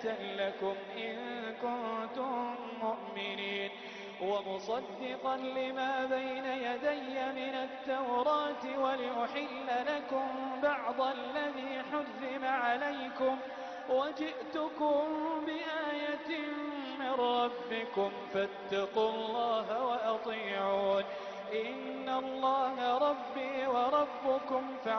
آية لكم إن كنتم مؤمنين ومصدقا لما بين يدي من التوراة ولأحل لكم بعض الذي حرم عليكم وجئتكم بآية من ربكم فاتقوا الله وأطيعون إن الله ربي وربكم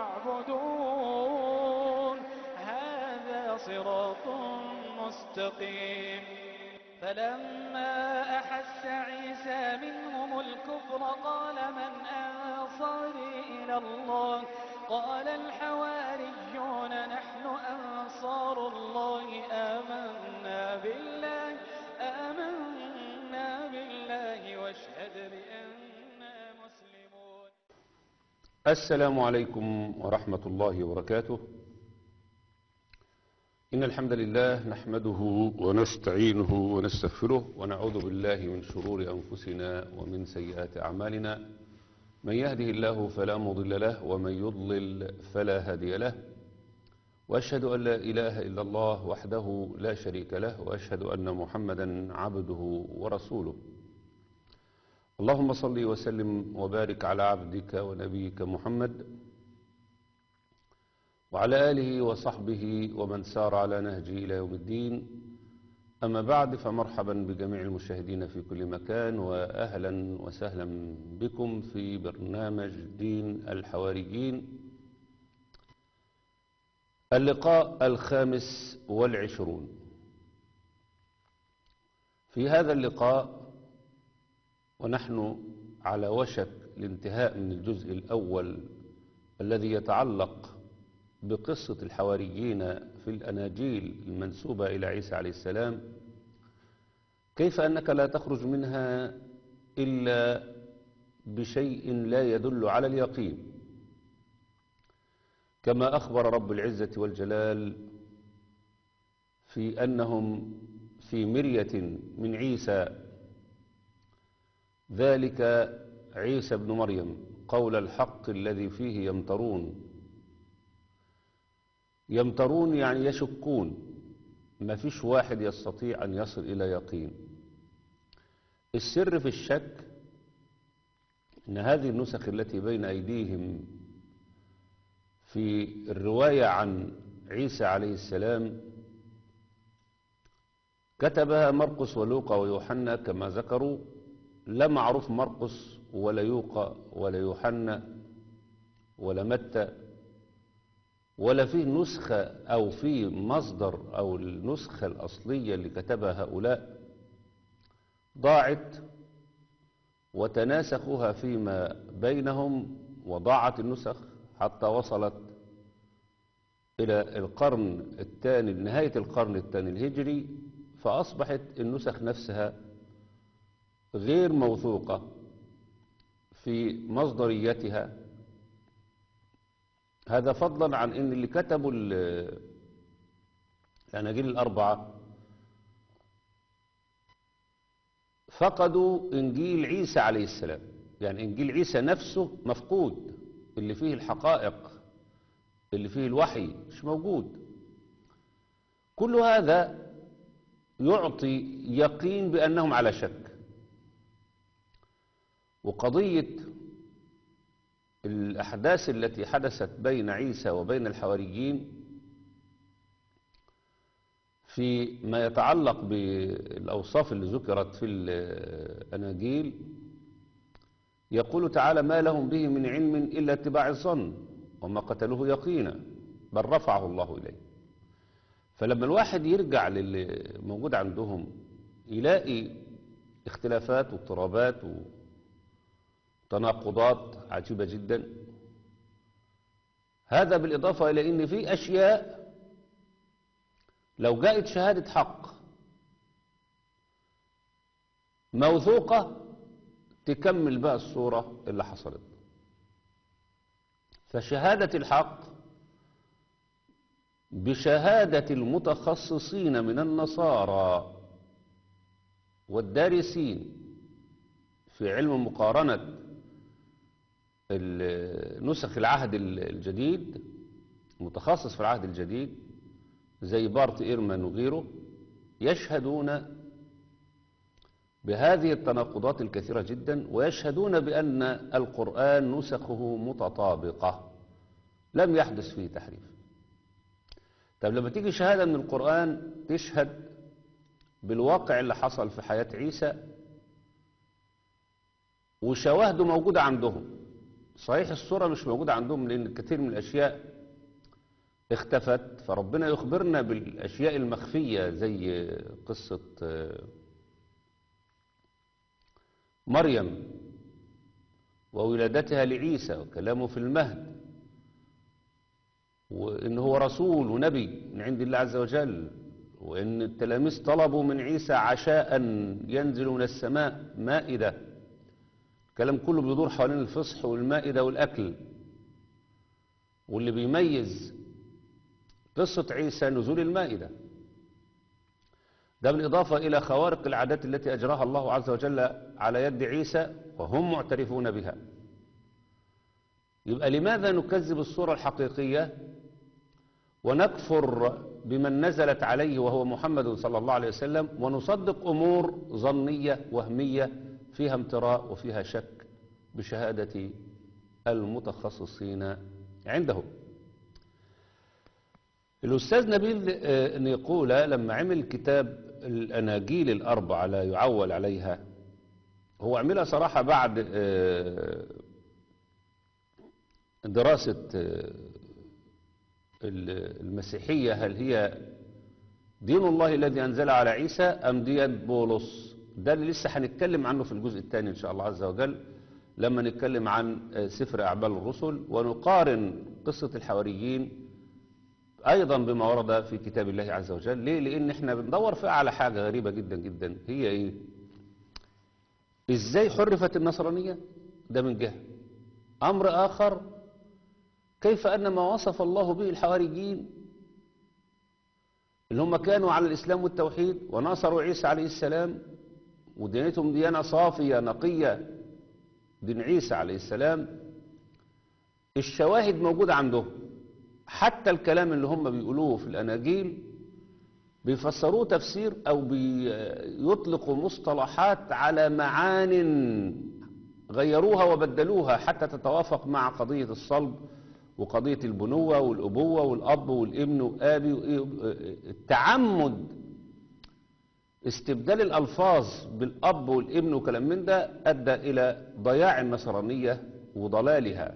فاعبدون هذا صراط مستقيم فلما أحس عيسى منهم الكفر قال من أنصاري إلى الله قال الحواريون نحن أنصار الله آمنا بالله آمنا بالله واشهد بأننا مسلمون السلام عليكم ورحمة الله وبركاته إن الحمد لله نحمده ونستعينه ونستغفره ونعوذ بالله من شرور أنفسنا ومن سيئات أعمالنا من يهده الله فلا مضل له ومن يضلل فلا هادي له وأشهد أن لا إله إلا الله وحده لا شريك له وأشهد أن محمدا عبده ورسوله اللهم صل وسلم وبارك على عبدك ونبيك محمد وعلى آله وصحبه ومن سار على نهجه إلى يوم الدين أما بعد فمرحبا بجميع المشاهدين في كل مكان وأهلا وسهلا بكم في برنامج دين الحواريين اللقاء الخامس والعشرون في هذا اللقاء ونحن على وشك الانتهاء من الجزء الأول الذي يتعلق بقصة الحواريين في الأناجيل المنسوبة إلى عيسى عليه السلام كيف أنك لا تخرج منها إلا بشيء لا يدل على اليقين كما أخبر رب العزة والجلال في أنهم في مرية من عيسى ذلك عيسى بن مريم قول الحق الذي فيه يمترون يمترون يعني يشكون ما فيش واحد يستطيع أن يصل إلى يقين السر في الشك أن هذه النسخ التي بين أيديهم في الرواية عن عيسى عليه السلام كتبها مرقس ولوقا ويوحنا كما ذكروا لا معروف مرقس ولا يوقا ولا يوحنا ولا متى ولا فيه نسخة أو في مصدر أو النسخة الأصلية اللي كتبها هؤلاء ضاعت وتناسخوها فيما بينهم وضاعت النسخ حتى وصلت إلى القرن الثاني نهاية القرن الثاني الهجري فأصبحت النسخ نفسها غير موثوقة في مصدريتها هذا فضلا عن ان اللي كتبوا الاناجيل الاربعه فقدوا انجيل عيسى عليه السلام يعني انجيل عيسى نفسه مفقود اللي فيه الحقائق اللي فيه الوحي مش موجود كل هذا يعطي يقين بانهم على شك وقضيه الأحداث التي حدثت بين عيسى وبين الحواريين في ما يتعلق بالأوصاف اللي ذكرت في الأناجيل يقول تعالى ما لهم به من علم إلا اتباع الظن وما قتلوه يقينا بل رفعه الله إليه فلما الواحد يرجع للي موجود عندهم يلاقي اختلافات واضطرابات و تناقضات عجيبة جدا هذا بالإضافة إلى أن في أشياء لو جاءت شهادة حق موثوقة تكمل بقى الصورة اللي حصلت فشهادة الحق بشهادة المتخصصين من النصارى والدارسين في علم مقارنة نسخ العهد الجديد متخصص في العهد الجديد زي بارت إيرمان وغيره يشهدون بهذه التناقضات الكثيرة جدا ويشهدون بأن القرآن نسخه متطابقة لم يحدث فيه تحريف طب لما تيجي شهادة من القرآن تشهد بالواقع اللي حصل في حياة عيسى وشواهده موجودة عندهم صحيح الصورة مش موجودة عندهم لأن كثير من الأشياء اختفت فربنا يخبرنا بالأشياء المخفية زي قصة آه، مريم وولادتها لعيسى وكلامه في المهد وإن هو رسول ونبي من عند الله عز وجل وإن التلاميذ طلبوا من عيسى عشاء ينزل من السماء مائدة الكلام كله بيدور حوالين الفصح والمائدة والأكل واللي بيميز قصة عيسى نزول المائدة ده بالإضافة إلى خوارق العادات التي أجراها الله عز وجل على يد عيسى وهم معترفون بها يبقى لماذا نكذب الصورة الحقيقية ونكفر بمن نزلت عليه وهو محمد صلى الله عليه وسلم ونصدق أمور ظنية وهمية فيها امتراء وفيها شك بشهادة المتخصصين عندهم الأستاذ نبيل آه، نيقولا لما عمل كتاب الأناجيل الأربعة لا يعول عليها هو عملها صراحة بعد آه، دراسة آه، ال- المسيحية هل هي دين الله الذي أنزل على عيسى أم دين بولس ده اللي لسه هنتكلم عنه في الجزء الثاني إن شاء الله عز وجل لما نتكلم عن آه، سفر أعمال الرسل ونقارن قصة الحواريين أيضا بما ورد في كتاب الله عز وجل ليه؟ لأن احنا بندور فيها على حاجة غريبة جدا جدا هي إيه إزاي حرفت النصرانية ده من جهة أمر آخر كيف أن ما وصف الله به الحواريين اللي هم كانوا على الإسلام والتوحيد وناصروا عيسى عليه السلام ودينتهم ديانة صافية نقية دين عيسى عليه السلام الشواهد موجودة عندهم حتى الكلام اللي هم بيقولوه في الأناجيل بيفسروه تفسير أو بيطلقوا مصطلحات على معان غيروها وبدلوها حتى تتوافق مع قضية الصلب وقضية البنوة والأبوة والأب والابن وآبي التعمد استبدال الألفاظ بالأب والابن وكلام من ده أدى إلى ضياع النصرانية وضلالها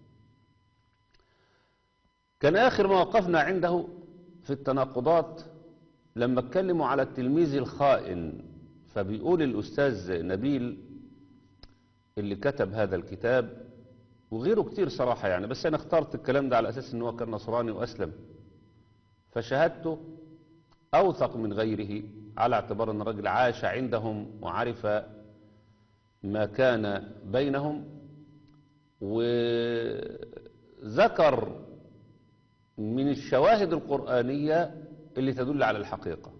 كان آخر ما وقفنا عنده في التناقضات لما اتكلموا على التلميذ الخائن فبيقول الأستاذ نبيل اللي كتب هذا الكتاب وغيره كتير صراحة يعني بس أنا اخترت الكلام ده على أساس أنه كان نصراني وأسلم فشهادته أوثق من غيره على اعتبار أن الرجل عاش عندهم وعرف ما كان بينهم وذكر من الشواهد القرآنية اللي تدل على الحقيقة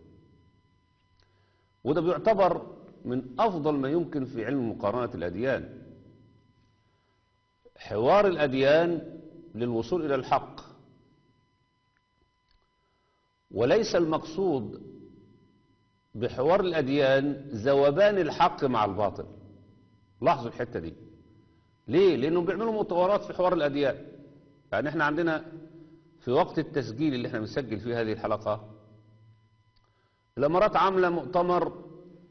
وده بيعتبر من أفضل ما يمكن في علم مقارنة الأديان حوار الأديان للوصول إلى الحق وليس المقصود بحوار الأديان ذوبان الحق مع الباطل لاحظوا الحتة دي ليه؟ لأنهم بيعملوا مطورات في حوار الأديان يعني احنا عندنا في وقت التسجيل اللي احنا بنسجل فيه هذه الحلقة الإمارات عاملة مؤتمر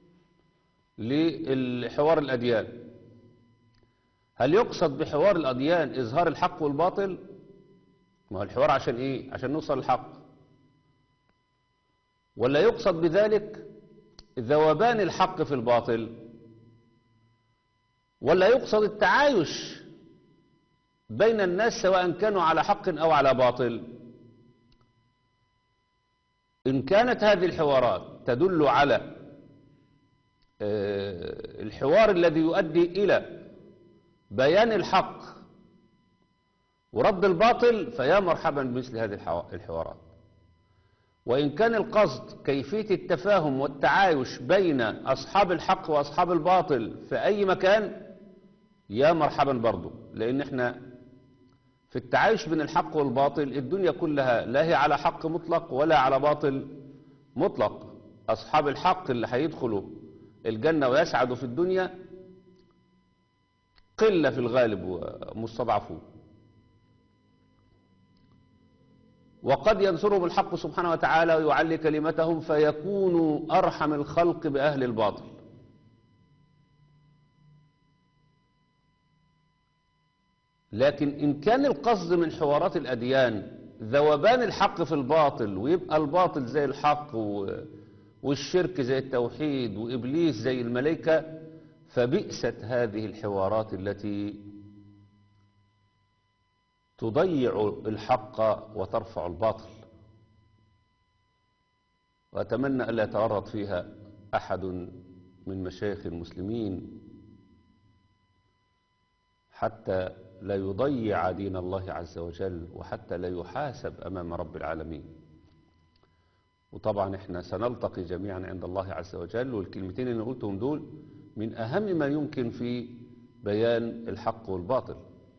لحوار الأديان هل يقصد بحوار الأديان إظهار الحق والباطل ما هو الحوار عشان إيه عشان نوصل للحق ولا يقصد بذلك ذوبان الحق في الباطل ولا يقصد التعايش بين الناس سواء كانوا على حق أو على باطل إن كانت هذه الحوارات تدل على الحوار الذي يؤدي إلى بيان الحق ورد الباطل فيا مرحبا بمثل هذه الحوارات وإن كان القصد كيفية التفاهم والتعايش بين أصحاب الحق وأصحاب الباطل في أي مكان يا مرحبا برضو لأن احنا في التعايش بين الحق والباطل الدنيا كلها لا هي على حق مطلق ولا على باطل مطلق أصحاب الحق اللي هيدخلوا الجنة ويسعدوا في الدنيا قلة في الغالب ومستضعفون وقد ينصرهم الحق سبحانه وتعالى ويعلي كلمتهم فيكونوا أرحم الخلق بأهل الباطل لكن إن كان القصد من حوارات الأديان ذوبان الحق في الباطل ويبقى الباطل زي الحق و... والشرك زي التوحيد وإبليس زي الملائكة فبئست هذه الحوارات التي تضيع الحق وترفع الباطل وأتمنى ألا يتورط فيها أحد من مشايخ المسلمين حتى لا يضيع دين الله عز وجل وحتى لا يحاسب أمام رب العالمين وطبعا احنا سنلتقي جميعا عند الله عز وجل والكلمتين اللي قلتهم دول من أهم ما يمكن في بيان الحق والباطل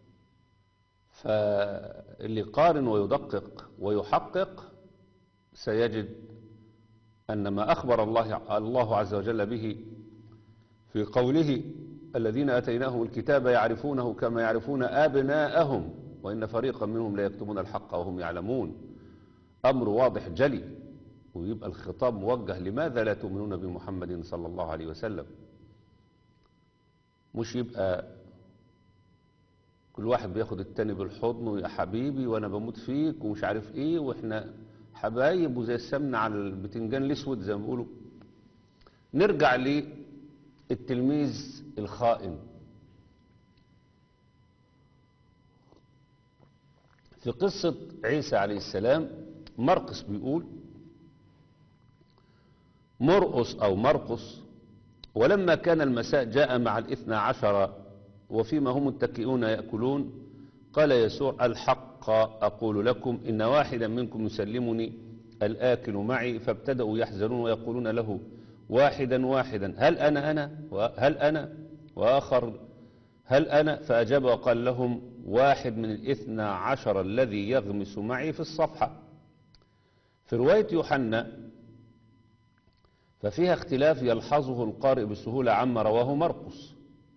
فاللي قارن ويدقق ويحقق سيجد أن ما أخبر الله, الله عز وجل به في قوله الذين أتيناهم الكتاب يعرفونه كما يعرفون آبناءهم وإن فريقا منهم لا يكتمون الحق وهم يعلمون أمر واضح جلي ويبقى الخطاب موجه لماذا لا تؤمنون بمحمد صلى الله عليه وسلم مش يبقى كل واحد بياخد التاني بالحضن ويا حبيبي وانا بموت فيك ومش عارف ايه واحنا حبايب وزي السمنة على البتنجان الاسود زي ما بيقولوا نرجع للتلميذ الخائن في قصة عيسى عليه السلام مرقس بيقول مرقس أو مرقس ولما كان المساء جاء مع الاثنى عشر وفيما هم متكئون يأكلون قال يسوع الحق أقول لكم إن واحدا منكم يسلمني الآكل معي فابتدأوا يحزنون ويقولون له واحدا واحدا هل أنا أنا هل أنا وآخر هل أنا فأجاب وقال لهم واحد من الاثنى عشر الذي يغمس معي في الصفحة في رواية يوحنا ففيها اختلاف يلحظه القارئ بسهولة عما رواه مرقس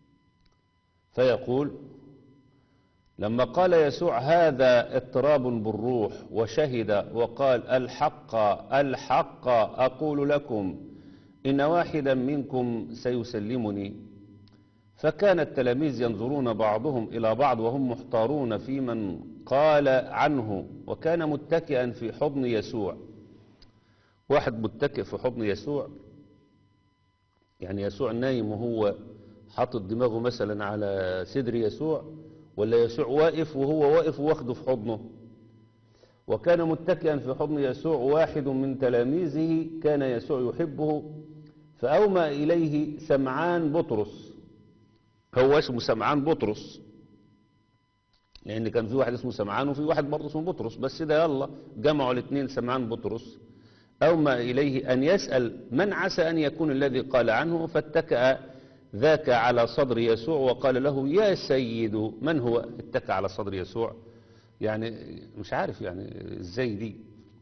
فيقول لما قال يسوع هذا اضطراب بالروح وشهد وقال الحق الحق أقول لكم إن واحدا منكم سيسلمني فكان التلاميذ ينظرون بعضهم إلى بعض وهم محتارون في من قال عنه وكان متكئا في حضن يسوع واحد متكئ في حضن يسوع يعني يسوع نايم وهو حاطط دماغه مثلا على صدر يسوع ولا يسوع واقف وهو واقف واخده في حضنه وكان متكئا في حضن يسوع واحد من تلاميذه كان يسوع يحبه فأومى إليه سمعان بطرس هو اسمه سمعان بطرس لأن كان في واحد اسمه سمعان وفي واحد برضه اسمه بطرس بس ده يلا جمعوا الاثنين سمعان بطرس أومى إليه أن يسأل من عسى أن يكون الذي قال عنه فاتكأ ذاك على صدر يسوع وقال له يا سيد من هو اتكأ على صدر يسوع يعني مش عارف يعني ازاي دي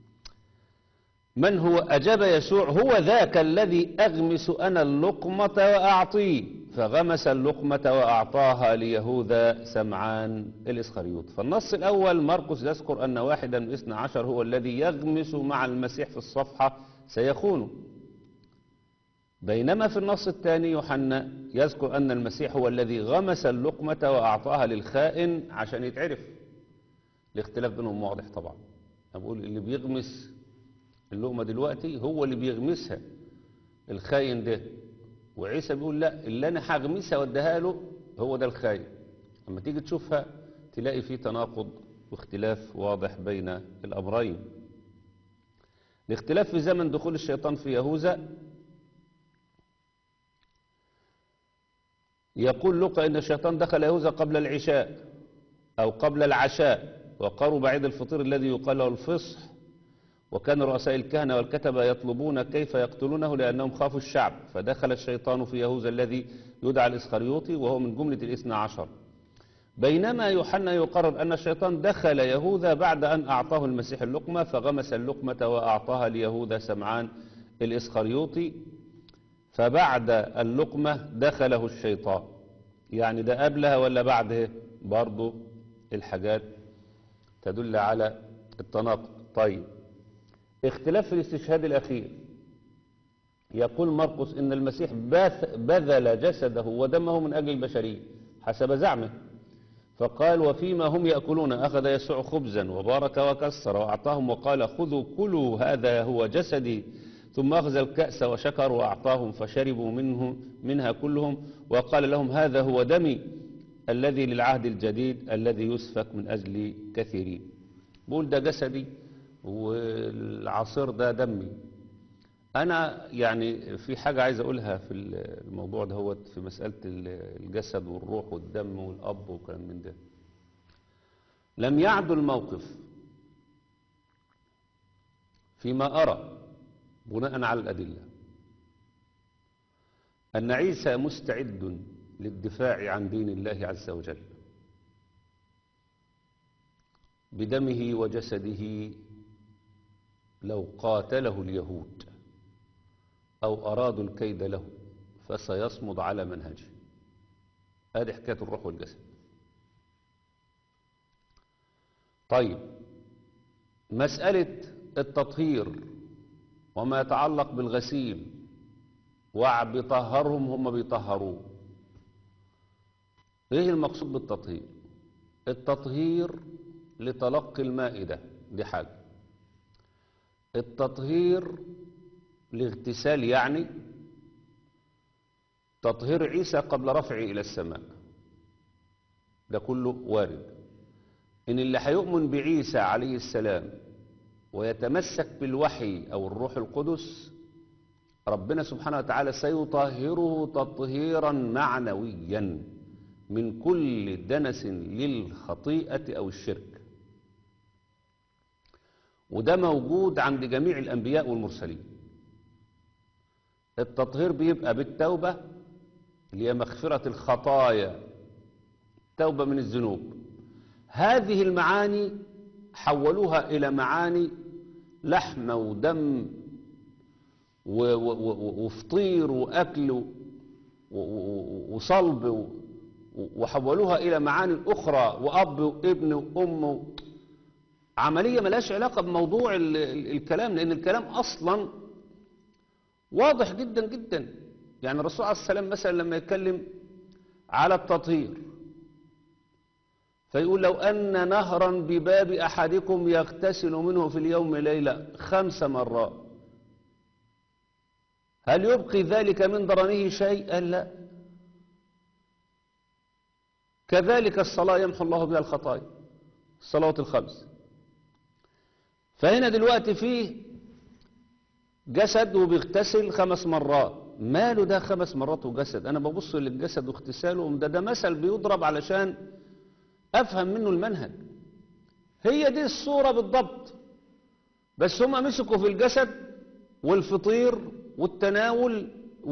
من هو أجاب يسوع هو ذاك الذي أغمس أنا اللقمة وأعطيه فغمس اللقمة وأعطاها ليهوذا سمعان الإسخريوط فالنص الأول مرقس يذكر أن واحدا من اثنى عشر هو الذي يغمس مع المسيح في الصفحة سيخونه بينما في النص الثاني يوحنا يذكر أن المسيح هو الذي غمس اللقمة وأعطاها للخائن عشان يتعرف الاختلاف بينهم واضح طبعا أنا بقول اللي بيغمس اللقمة دلوقتي هو اللي بيغمسها الخاين ده وعيسى بيقول لا اللي انا هغمسها واديها له هو ده الخاين اما تيجي تشوفها تلاقي في تناقض واختلاف واضح بين الامرين الاختلاف في زمن دخول الشيطان في يهوذا يقول لقى ان الشيطان دخل يهوذا قبل العشاء او قبل العشاء وقرب عيد الفطير الذي يقال له الفصح وكان رؤساء الكهنة والكتبة يطلبون كيف يقتلونه لأنهم خافوا الشعب فدخل الشيطان في يهوذا الذي يدعى الإسخريوطي وهو من جملة الاثنى عشر بينما يوحنا يقرر أن الشيطان دخل يهوذا بعد أن أعطاه المسيح اللقمة فغمس اللقمة وأعطاها ليهوذا سمعان الإسخريوطي فبعد اللقمة دخله الشيطان يعني ده قبلها ولا بعدها برضو الحاجات تدل على التناقض طيب اختلاف في الاستشهاد الأخير يقول مرقس إن المسيح باث- بذل جسده ودمه من أجل البشرية حسب زعمه فقال وفيما هم يأكلون أخذ يسوع خبزا وبارك وكسر وأعطاهم وقال خذوا كلوا هذا هو جسدي ثم أخذ الكأس وشكر وأعطاهم فشربوا منه منها كلهم وقال لهم هذا هو دمي الذي للعهد الجديد الذي يسفك من أجل كثيرين بقول ده جسدي والعصير ده دمي أنا يعني في حاجة عايز أقولها في الموضوع ده هو في مسألة الجسد والروح والدم والأب وكلام من ده لم يعد الموقف فيما أرى بناء على الأدلة أن عيسى مستعد للدفاع عن دين الله عز وجل بدمه وجسده لو قاتله اليهود أو أرادوا الكيد له فسيصمد على منهجه هذه حكاية الروح والجسد طيب مسألة التطهير وما يتعلق بالغسيل وبيطهرهم هم بيطهروه ايه المقصود بالتطهير التطهير لتلقي المائدة دي حاجة التطهير لاغتسال يعني تطهير عيسى قبل رفعه إلى السماء ده كله وارد إن اللي هيؤمن بعيسى عليه السلام ويتمسك بالوحي أو الروح القدس ربنا سبحانه وتعالى سيطهره تطهيرا معنويا من كل دنس للخطيئة أو الشرك وده موجود عند جميع الأنبياء والمرسلين التطهير بيبقى بالتوبة اللي هي مغفرة الخطايا توبة من الذنوب هذه المعاني حولوها إلى معاني لحم ودم وفطير وأكل وصلب وحولوها إلى معاني أخرى وأب وابن وأم عملية ملاش علاقة بموضوع الكلام لأن الكلام أصلا واضح جدا جدا يعني الرسول عليه السلام مثلا لما يتكلم على التطهير فيقول لو أن نهرا بباب أحدكم يغتسل منه في اليوم ليلة خمس مرات هل يبقي ذلك من درنه شيء قال لا كذلك الصلاة يمحو الله بها الخطايا الصلوات الخمس فهنا دلوقتي فيه جسد وبيغتسل خمس مرات ماله ده خمس مرات وجسد انا ببص للجسد واغتساله ده ده مثل بيضرب علشان افهم منه المنهج هي دي الصورة بالضبط بس هم مسكوا في الجسد والفطير والتناول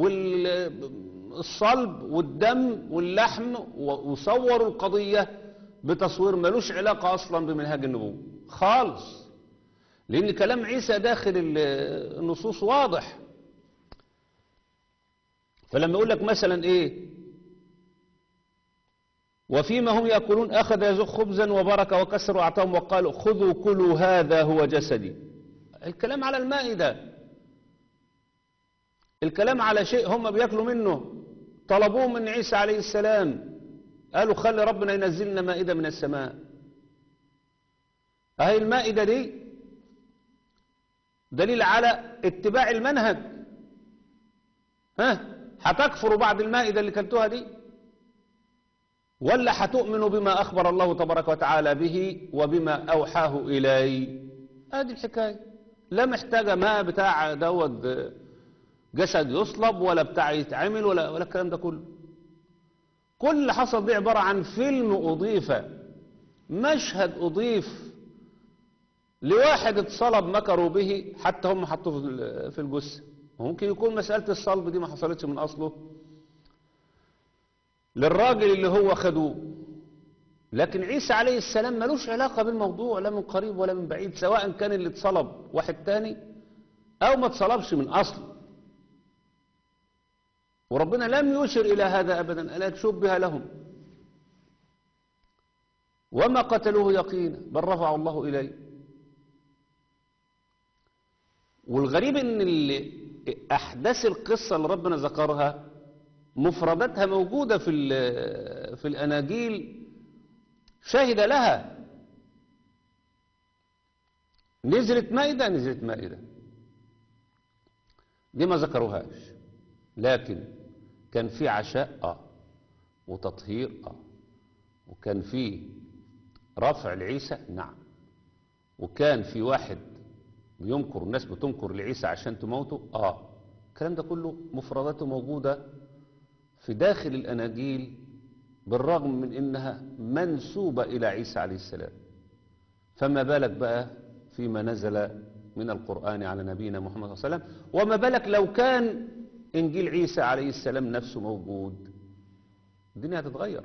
والصلب والدم واللحم وصوروا القضية بتصوير ملوش علاقة اصلا بمنهاج النبوة خالص لأن كلام عيسى داخل النصوص واضح فلما يقول لك مثلا إيه وفيما هم يأكلون أخذ يزق خبزا وبرك وكسر وأعطاهم وقالوا خذوا كلوا هذا هو جسدي الكلام على المائدة الكلام على شيء هم بيأكلوا منه طلبوه من عيسى عليه السلام قالوا خلي ربنا ينزلنا مائدة من السماء أهي المائدة دي دليل على اتباع المنهج ها هتكفروا بعد المائدة اللي كلتوها دي ولا هتؤمنوا بما أخبر الله تبارك وتعالى به وبما أوحاه إلي هذه الحكاية لا محتاجة ما بتاع دوت جسد يصلب ولا بتاع يتعمل ولا ولا الكلام ده كله كل اللي حصل دي عبارة عن فيلم أضيف مشهد أضيف لواحد اتصلب مكروا به حتى هم حطوه في الجثة ممكن يكون مسألة الصلب دي ما حصلتش من أصله للراجل اللي هو خدوه لكن عيسى عليه السلام ملوش علاقة بالموضوع لا من قريب ولا من بعيد سواء كان اللي اتصلب واحد تاني أو ما اتصلبش من أصل وربنا لم يشر إلى هذا أبدا ألا شبه لهم وما قتلوه يقينا بل رفع الله إليه والغريب ان اللي احداث القصه اللي ربنا ذكرها مفرداتها موجوده في ال- في الاناجيل شهد لها نزلت مائده نزلت مائده دي ما ذكروهاش لكن كان في عشاء اه وتطهير اه وكان في رفع لعيسى نعم وكان في واحد بينكر الناس بتنكر لعيسى عشان تموته اه الكلام ده كله مفرداته موجودة في داخل الأناجيل بالرغم من إنها منسوبة إلى عيسى عليه السلام فما بالك بقى فيما نزل من القرآن على نبينا محمد صلى الله عليه وسلم وما بالك لو كان إنجيل عيسى عليه السلام نفسه موجود الدنيا هتتغير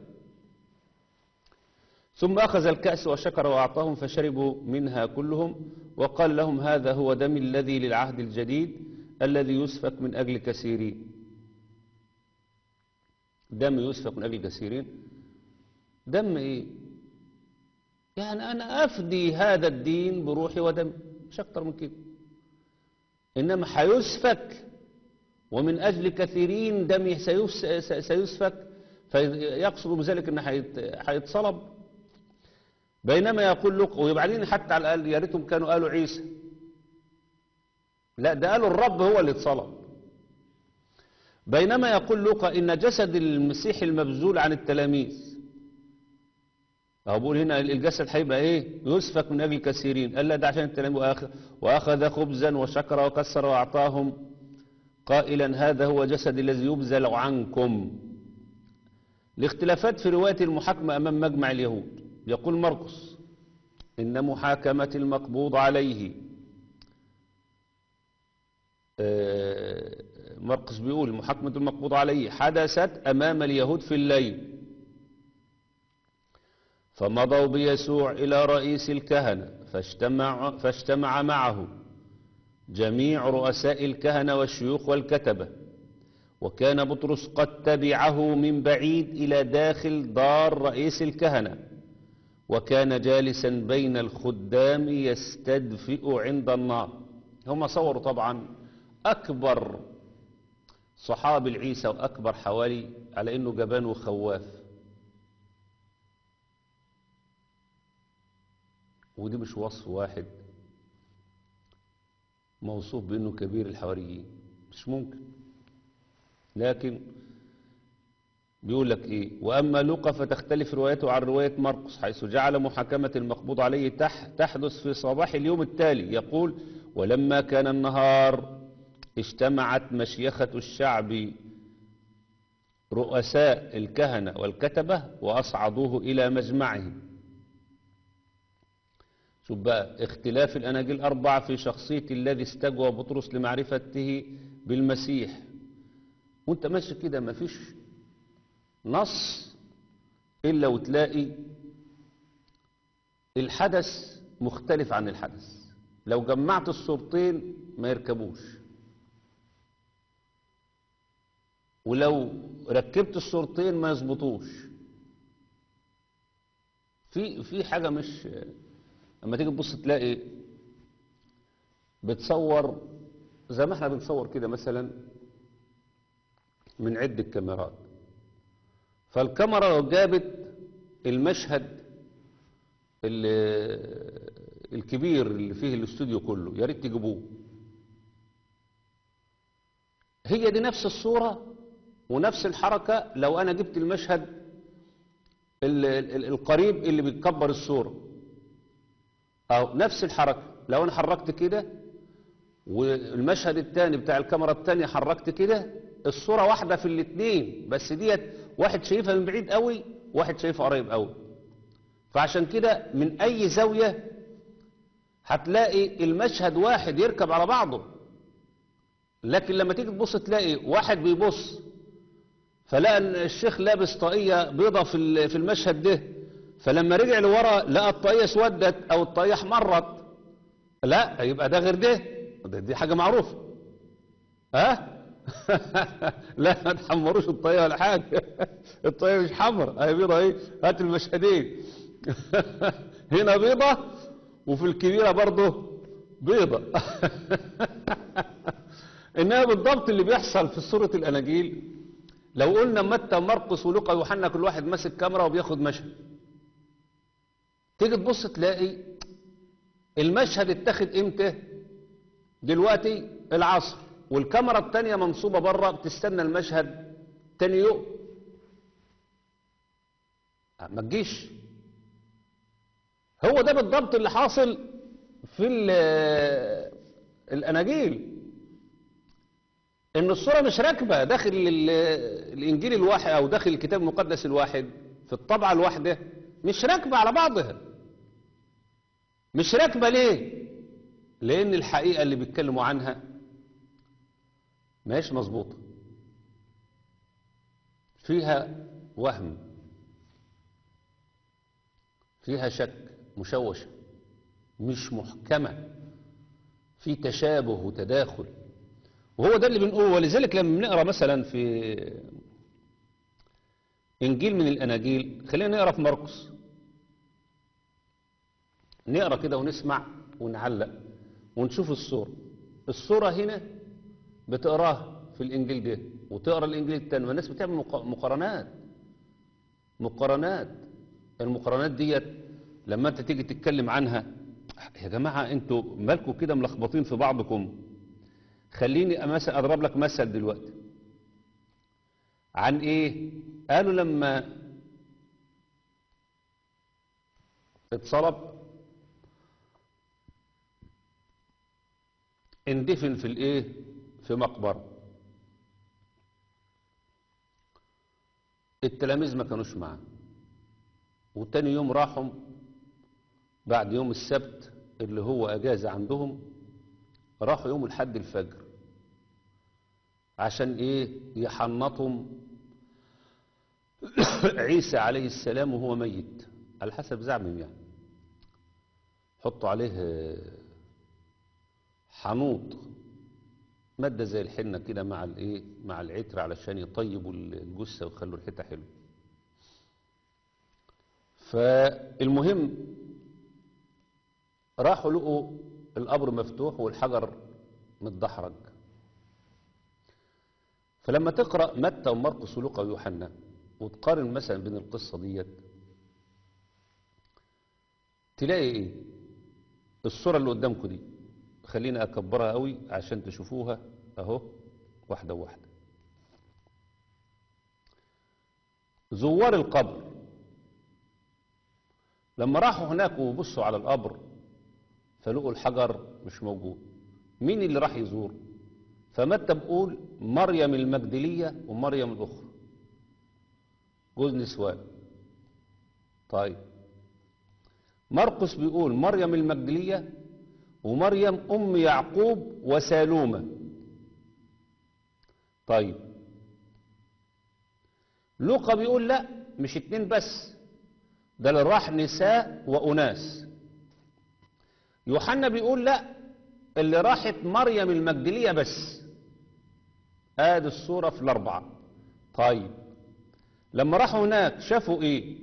ثم أخذ الكأس وشكر وأعطاهم فشربوا منها كلهم وقال لهم هذا هو دم الذي للعهد الجديد الذي يسفك من أجل كثيرين دم يسفك من أجل كثيرين دم إيه يعني أنا أفدي هذا الدين بروحي ودمي مش أكتر من كده إنما هيسفك ومن أجل كثيرين دمي سيس- سيسفك فيقصد بذلك أنه هيت- هيتصلب بينما يقول لك ويبعدين حتى على الأقل يا ريتهم كانوا قالوا عيسى لا ده قالوا الرب هو اللي اتصلب بينما يقول لوقا إن جسد المسيح المبذول عن التلاميذ أو بقول هنا الجسد هيبقى إيه يسفك من أجل كثيرين قال لا ده عشان التلاميذ وأخ- وأخذ خبزا وشكر وكسر وأعطاهم قائلا هذا هو جسد الذي يبذل عنكم الاختلافات في رواية المحاكمة أمام مجمع اليهود يقول مرقس إن محاكمة المقبوض عليه آه، مرقس بيقول محاكمة المقبوض عليه حدثت أمام اليهود في الليل فمضوا بيسوع إلى رئيس الكهنة فاجتمع, فاجتمع معه جميع رؤساء الكهنة والشيوخ والكتبة وكان بطرس قد تبعه من بعيد إلى داخل دار رئيس الكهنة وكان جالسا بين الخدام يستدفئ عند النار هم صوروا طبعا أكبر صحابي العيسى وأكبر حوالي على أنه جبان وخواف ودي مش وصف واحد موصوف بأنه كبير الحواريين مش ممكن لكن بيقول لك ايه واما لوقا فتختلف روايته عن روايه مرقس حيث جعل محاكمه المقبوض عليه تح تحدث في صباح اليوم التالي يقول ولما كان النهار اجتمعت مشيخه الشعب رؤساء الكهنه والكتبه واصعدوه الى مجمعهم شوف بقى اختلاف الاناجيل الاربعه في شخصيه الذي استجوى بطرس لمعرفته بالمسيح وانت ماشي كده مفيش نص إلا وتلاقي الحدث مختلف عن الحدث لو جمعت الصورتين ما يركبوش ولو ركبت الصورتين ما يظبطوش في في حاجة مش لما تيجي تبص تلاقي بتصور زي ما احنا بنصور كده مثلا من عدة كاميرات فالكاميرا لو جابت المشهد ال- الكبير اللي فيه الاستوديو كله يا ريت تجيبوه هي دي نفس الصورة ونفس الحركة لو أنا جبت المشهد ال- ال- القريب اللي بيكبر الصورة أو نفس الحركة لو أنا حركت كده والمشهد الثاني بتاع الكاميرا الثانية حركت كده الصورة واحدة في الاثنين بس ديت واحد شايفها من بعيد قوي واحد شايفها قريب قوي فعشان كده من أي زاوية هتلاقي المشهد واحد يركب على بعضه لكن لما تيجي تبص تلاقي واحد بيبص فلقى ان الشيخ لابس طاقية بيضة في ال- في المشهد ده فلما رجع لورا لقى الطاقية اسودت او الطاقية احمرت لا يبقى ده غير ده ده دي حاجة معروفة ها لا ما تحمروش الطاقية ولا حاجة الطاقية مش حمر هي بيضة ايه هات المشهدين هنا بيضة وفي الكبيرة برضه بيضة انها بالضبط اللي بيحصل في سورة الاناجيل لو قلنا متى مرقس ولوقا ويوحنا كل واحد ماسك كاميرا وبياخد مشهد تيجي تبص تلاقي المشهد اتاخد امتى دلوقتي العصر والكاميرا التانية منصوبة بره بتستنى المشهد تاني يوم ما تجيش هو ده بالضبط اللي حاصل في ال- الاناجيل ان الصورة مش راكبة داخل ال- الانجيل الواحد او داخل الكتاب المقدس الواحد في الطبعة الواحدة مش راكبة على بعضها مش راكبة ليه لان الحقيقة اللي بيتكلموا عنها ماهيش مظبوطة فيها وهم فيها شك مشوشة مش محكمة في تشابه وتداخل وهو ده اللي بنقوله ولذلك لما بنقرا مثلا في انجيل من الاناجيل خلينا نقرا في مرقس نقرا كده ونسمع ونعلق ونشوف الصوره الصوره هنا بتقراها في الانجيل ده وتقرا الانجيل التاني والناس بتعمل مق- مقارنات مقارنات المقارنات ديت لما انت تيجي تتكلم عنها يا جماعه انتوا مالكم كده ملخبطين في بعضكم خليني مثلا اضرب لك مثل دلوقتي عن ايه قالوا لما اتصلب اندفن في الايه في مقبره التلاميذ ما كانوش معاه وتاني يوم راحوا بعد يوم السبت اللي هو اجازه عندهم راحوا يوم الحد الفجر عشان ايه يحنطهم عيسى عليه السلام وهو ميت على حسب زعمهم يعني حطوا عليه آه، حنوط مادة زي الحنة كده مع الايه مع العطر علشان يطيبوا الجثة ويخلوا ريحتها حلوه فالمهم راحوا لقوا القبر مفتوح والحجر متدحرج فلما تقرأ متى ومرقس ولوقا ويوحنا وتقارن مثلا بين القصة ديت تلاقي ايه الصورة اللي قدامكم دي خلينا اكبرها قوي عشان تشوفوها اهو واحدة واحدة زوار القبر لما راحوا هناك وبصوا على القبر فلقوا الحجر مش موجود مين اللي راح يزور فمتى بقول مريم المجدلية ومريم الأخرى جوز نسوان طيب مرقس بيقول مريم المجدلية ومريم أم يعقوب وسالومة طيب لوقا بيقول لا مش اتنين بس ده اللي راح نساء وأناس يوحنا بيقول لا اللي راحت مريم المجدلية بس ادي الصورة في الأربعة طيب لما راحوا هناك شافوا ايه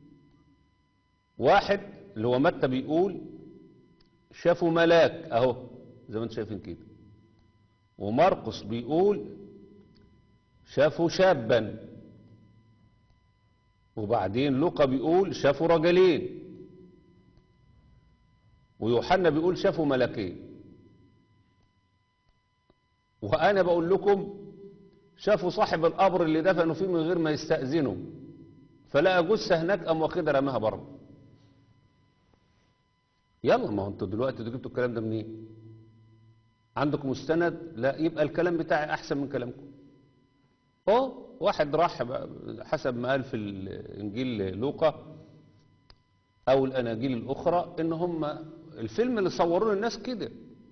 واحد اللي هو متى بيقول شافوا ملاك اهو زي ما انتم شايفين كده ومرقس بيقول شافوا شابا وبعدين لوقا بيقول شافوا رجلين ويوحنا بيقول شافوا ملكين وانا بقول لكم شافوا صاحب القبر اللي دفنوا فيه من غير ما يستأذنوا فلقى جثة هناك قام واخدها رماها بره يلا ما هو انتوا دلوقتي انتوا جبتوا الكلام ده منين عندكم مستند لا يبقى الكلام بتاعي احسن من كلامكم اه واحد راح بقى- حسب ما قال في الانجيل لوقا او الاناجيل الاخرى ان هم الفيلم اللي صوروه للناس كده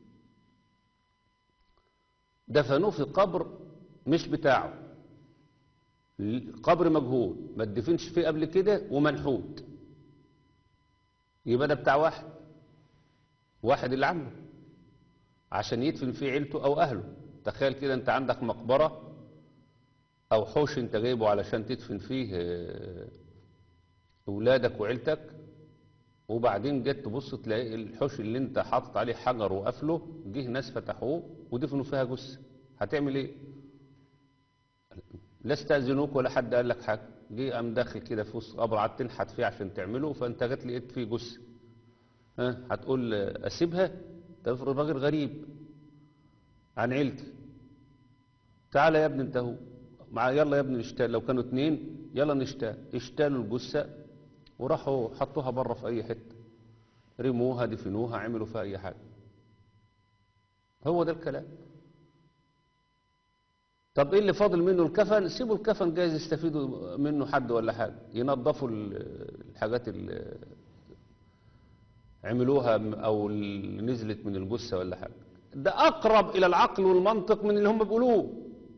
دفنوه في قبر مش بتاعه قبر مجهول ما اتدفنش فيه قبل كده ومنحوت يبقى ده بتاع واحد واحد اللي عامله عشان يدفن فيه عيلته او اهله تخيل كده انت عندك مقبرة او حوش انت جايبه علشان تدفن فيه آه، اولادك وعيلتك وبعدين جيت تبص تلاقي الحوش اللي انت حاطط عليه حجر وقفله جه ناس فتحوه ودفنوا فيها جثه هتعمل ايه لا استاذنوك ولا حد قال لك حاجه جه قام داخل كده في وسط قبر قعدت تنحت فيه عشان تعمله فانت جت لقيت فيه جثه ها هتقول اسيبها ده افرض راجل غريب عن عيلتي تعالى يا ابني انت هو مع يلا يا ابني نشتغل لو كانوا اتنين يلا نشتغل اشتالوا الجثه وراحوا حطوها بره في اي حته رموها دفنوها عملوا فيها اي حاجه هو ده الكلام طب ايه اللي فاضل منه الكفن سيبوا الكفن جايز يستفيدوا منه حد ولا حاجه ينظفوا ال- الحاجات اللي عملوها م- او اللي نزلت من الجثه ولا حاجه ده اقرب الى العقل والمنطق من اللي هم بيقولوه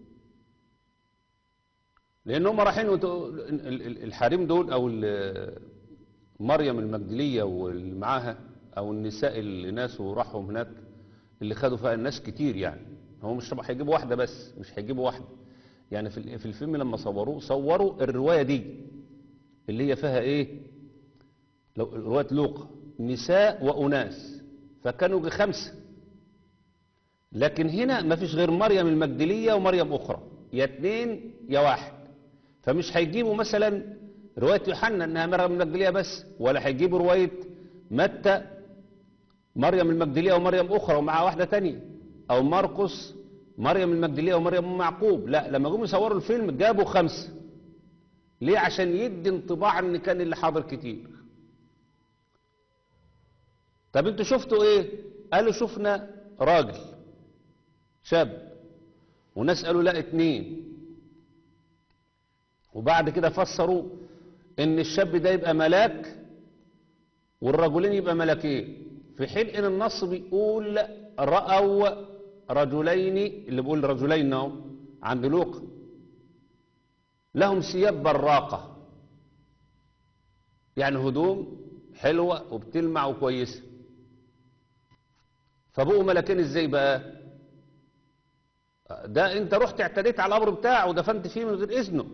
لان هم رايحين وت- ال- ال- الحريم دول او ال- مريم المجدليه واللي معاها او النساء اللي ناسوا راحوا هناك اللي خدوا فيها الناس كتير يعني هو مش طبعا هيجيبوا واحده بس مش هيجيبوا واحده يعني في ال- في الفيلم لما صوروه صوروا الروايه دي اللي هي فيها ايه لو روايه لوقا نساء واناس فكانوا يجي خمسه لكن هنا ما فيش غير مريم المجدليه ومريم اخرى يا اتنين يا واحد فمش هيجيبوا مثلا روايه يوحنا انها مريم المجدليه بس ولا هيجيبوا روايه متى مريم المجدليه ومريم اخرى ومعها واحده تانية او مرقس مريم المجدليه ومريم ام يعقوب لا لما جم يصوروا الفيلم جابوا خمسه ليه عشان يدي انطباع ان كان اللي حاضر كتير طب انتوا شفتوا ايه قالوا شفنا راجل شاب وناس قالوا لا اتنين وبعد كده فسروا ان الشاب ده يبقى ملاك والرجلين يبقى ملكين في حين ان النص بيقول رأوا رجلين اللي بيقول رجلين اهو عند لوقا لهم ثياب براقة يعني هدوم حلوة وبتلمع وكويسة فبقوا ملكين ازاي بقى ده انت رحت اعتديت على القبر بتاعه ودفنت فيه من غير اذنه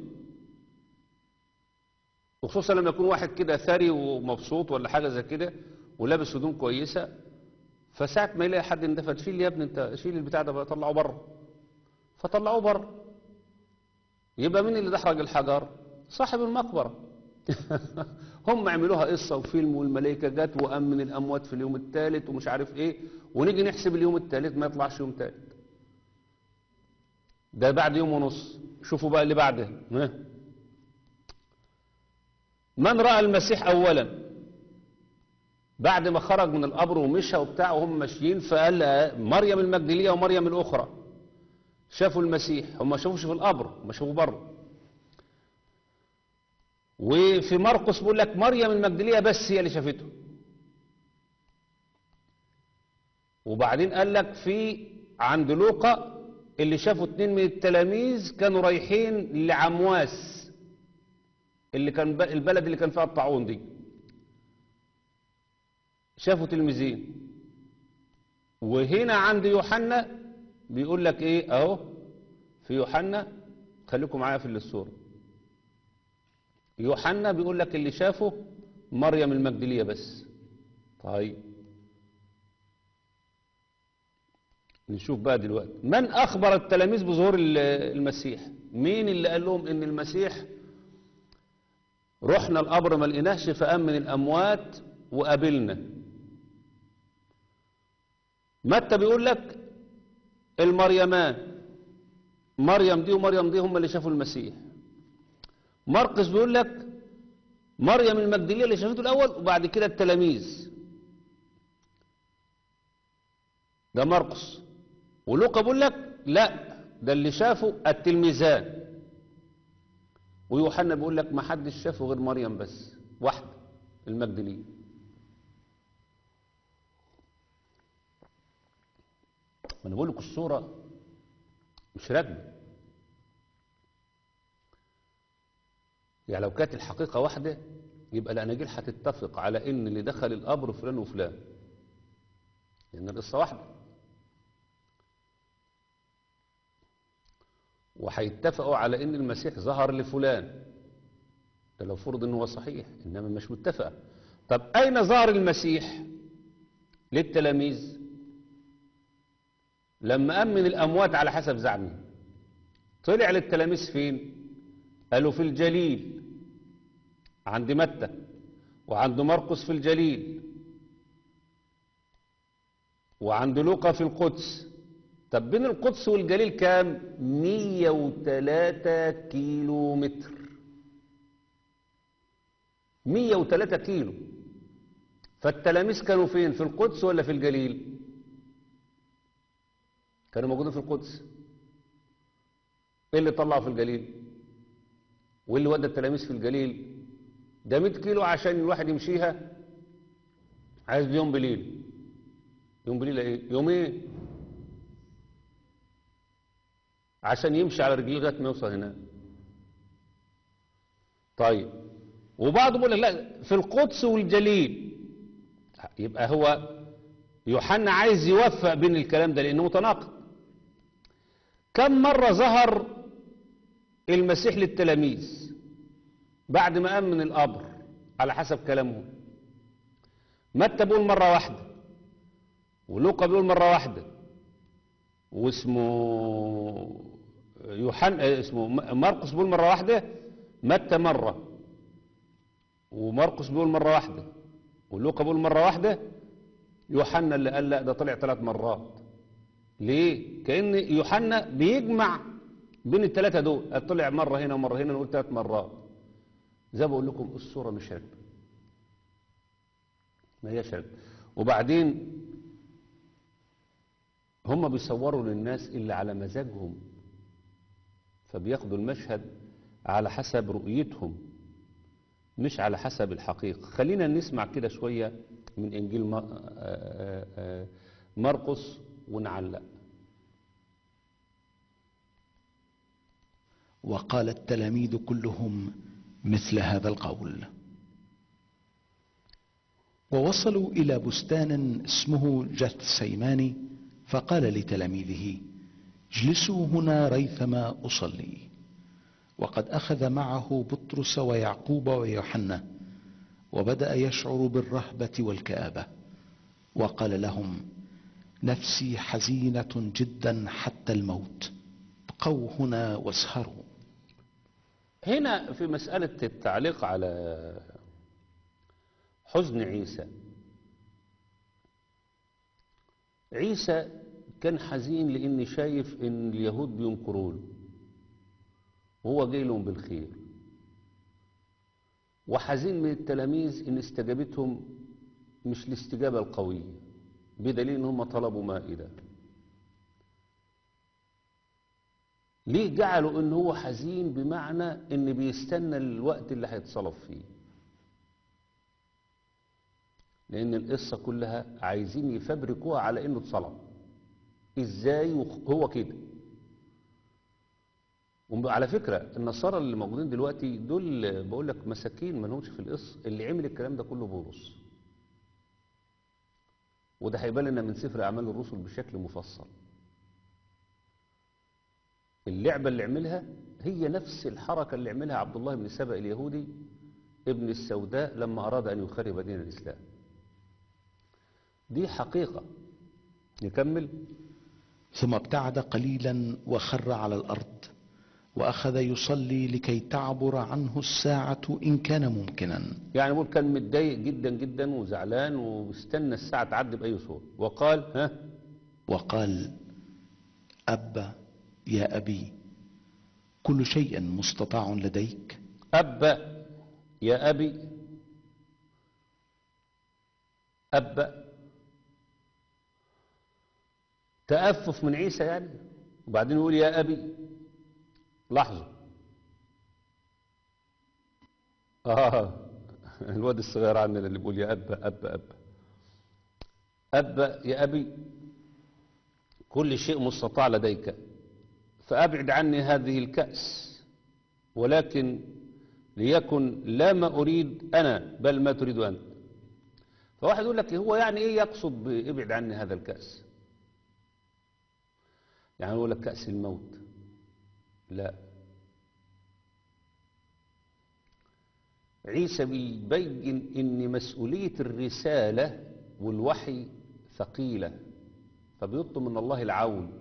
وخصوصا لما يكون واحد كده ثري ومبسوط ولا حاجه زي كده ولابس هدوم كويسه فساعه ما يلاقي حد اندفن شيل يا ابني انت شيل البتاع ده بقى طلعه بره فطلعوه بره يبقى مين اللي دحرج الحجر صاحب المقبره هم عملوها قصه وفيلم والملائكه جت وامن الاموات في اليوم الثالث ومش عارف ايه ونيجي نحسب اليوم الثالث ما يطلعش يوم ثالث ده بعد يوم ونص شوفوا بقى اللي بعده ها من رأى المسيح أولا بعد ما خرج من القبر ومشى وبتاع وهم ماشيين فقال مريم المجدلية ومريم الأخرى شافوا المسيح هم ما شافوش في القبر هم شافوه بره وفي مرقس بيقول لك مريم المجدلية بس هي اللي شافته وبعدين قال لك في عند لوقا اللي شافوا اتنين من التلاميذ كانوا رايحين لعمواس اللي كان ب- البلد اللي كان فيها الطاعون دي شافوا تلميذين وهنا عند يوحنا بيقول لك ايه اهو في يوحنا خليكم معايا في الصورة يوحنا بيقول لك اللي شافه مريم المجدلية بس طيب نشوف بقى دلوقتي من أخبر التلاميذ بظهور ال- المسيح مين اللي قال لهم ان المسيح رحنا القبر ما لقيناش فأمن الأموات وقابلنا متى بيقول لك المريمان مريم دي ومريم دي هم اللي شافوا المسيح مرقس بيقول لك مريم المجدلية اللي شافته الأول وبعد كده التلاميذ ده مرقس ولوقا بيقول لك لا ده اللي شافه التلميذان ويوحنا بيقول لك ما حدش شافه غير مريم بس واحدة المجدلية ما انا بقول لك الصورة مش راكبة يعني لو كانت الحقيقة واحدة يبقى الأناجيل هتتفق على إن اللي دخل القبر فلان وفلان لأن القصة واحدة وهيتفقوا على ان المسيح ظهر لفلان ده لو فرض ان هو صحيح انما مش متفقه طب اين ظهر المسيح للتلاميذ لما امن الاموات على حسب زعمه طلع للتلاميذ فين قالوا في الجليل عند متى وعند مرقس في الجليل وعند لوقا في القدس طب بين القدس والجليل كام 103 كيلو متر 103 كيلو فالتلاميذ كانوا فين في القدس ولا في الجليل كانوا موجودين في القدس ايه اللي طلعه في الجليل واللي ودى التلاميذ في الجليل ده 100 كيلو عشان الواحد يمشيها عايز يوم بليل يوم بليل ايه يوم ايه عشان يمشي على رجليه لغايه ما يوصل هناك طيب وبعضهم يقول لك لا في القدس والجليل يبقى هو يوحنا عايز يوفق بين الكلام ده لانه متناقض كم مره ظهر المسيح للتلاميذ بعد ما امن القبر على حسب كلامهم متى بيقول مره واحده ولوقا بيقول مره واحده واسمه يوحنا اسمه مرقس بيقول مره واحده متى مره ومرقس بيقول مره واحده ولوقا بيقول مره واحده يوحنا اللي قال لا ده طلع ثلاث مرات ليه كأن يوحنا بيجمع بين الثلاثه دول قال طلع مره هنا ومره هنا نقول ثلاث مرات زي ما بقول لكم الصوره مش علم ما هيش علم وبعدين هم بيصوروا للناس اللي على مزاجهم فبياخدوا المشهد على حسب رؤيتهم مش على حسب الحقيقة خلينا نسمع كده شوية من إنجيل م- آه- آه- آه مرقس ونعلق وقال التلاميذ كلهم مثل هذا القول ووصلوا إلى بستان اسمه جثسيماني فقال لتلاميذه اجلسوا هنا ريثما أصلي وقد أخذ معه بطرس ويعقوب ويوحنا وبدأ يشعر بالرهبة والكآبة وقال لهم نفسي حزينة جدا حتى الموت ابقوا هنا واسهروا هنا في مسألة التعليق على حزن عيسى عيسى كان حزين لأن شايف إن اليهود بينكروا له وهو جاي لهم بالخير وحزين من التلاميذ إن استجابتهم مش الاستجابة القوية بدليل إن هم طلبوا مائدة ليه جعلوا إن هو حزين بمعنى إن بيستنى الوقت اللي هيتصلب فيه لأن القصة كلها عايزين يفبركوها على إنه اتصلب إزاي وخ- هو كده وعلى فكرة النصارى اللي موجودين دلوقتي دول بقول لك مساكين ما لهمش في القصة اللي عمل الكلام ده كله بولس وده هيبان لنا من سفر أعمال الرسل بشكل مفصل اللعبة اللي عملها هي نفس الحركة اللي عملها عبد الله بن سبأ اليهودي ابن السوداء لما أراد أن يخرب دين الإسلام دي حقيقة نكمل ثم ابتعد قليلا وخر على الأرض وأخذ يصلي لكي تعبر عنه الساعة إن كان ممكنا يعني بقول كان متضايق جدا جدا وزعلان واستنى الساعة تعدي بأي صوت وقال ها وقال أب يا أبي كل شيء مستطاع لديك أب يا أبي أب تأفف من عيسى يعني وبعدين يقول يا أبي لاحظوا آه الواد الصغير عندنا اللي بيقول يا أب أب أب أب يا أبي كل شيء مستطاع لديك فأبعد عني هذه الكأس ولكن ليكن لا ما أريد أنا بل ما تريد أنت فواحد يقول لك هو يعني إيه يقصد بابعد عني هذا الكأس يعني يقول لك كأس الموت لا عيسى بيبين ان مسؤولية الرسالة والوحي ثقيلة فبيطلب من الله العون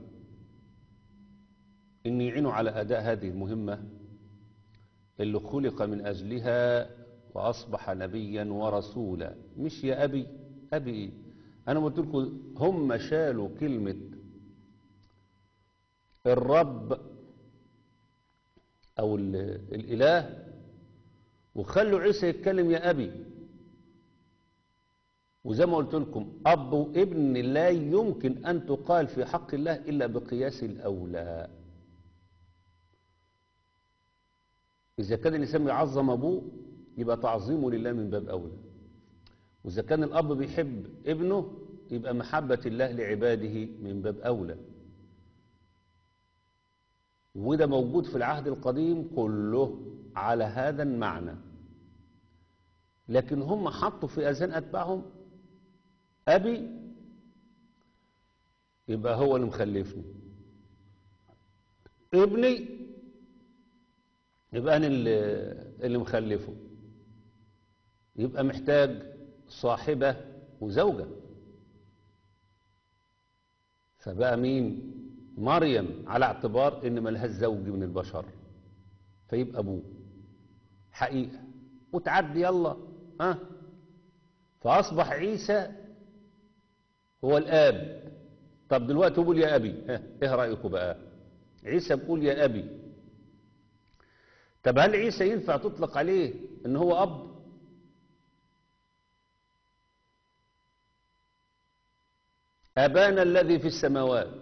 ان يعينوا على اداء هذه المهمة اللي خلق من اجلها واصبح نبيا ورسولا مش يا ابي ابي ايه انا قلت لكم هم شالوا كلمة الرب او ال- الاله وخلوا عيسى يتكلم يا ابي وزي ما قلت لكم اب وابن لا يمكن ان تقال في حق الله الا بقياس الاولى اذا كان الانسان يعظم ابوه يبقى تعظيمه لله من باب اولى واذا كان الاب بيحب ابنه يبقى محبه الله لعباده من باب اولى وده موجود في العهد القديم كله على هذا المعنى لكن هم حطوا في اذهان اتباعهم ابي يبقى هو اللي مخلفني ابني يبقى انا اللي اللي مخلفه يبقى محتاج صاحبه وزوجه فبقى مين مريم على اعتبار ان ملهاش زوج من البشر فيبقى ابوه حقيقه وتعدي يلا ها فاصبح عيسى هو الاب طب دلوقتي بقول يا ابي ها ايه رايكم بقى عيسى بيقول يا ابي طب هل عيسى ينفع تطلق عليه ان هو اب ابانا الذي في السماوات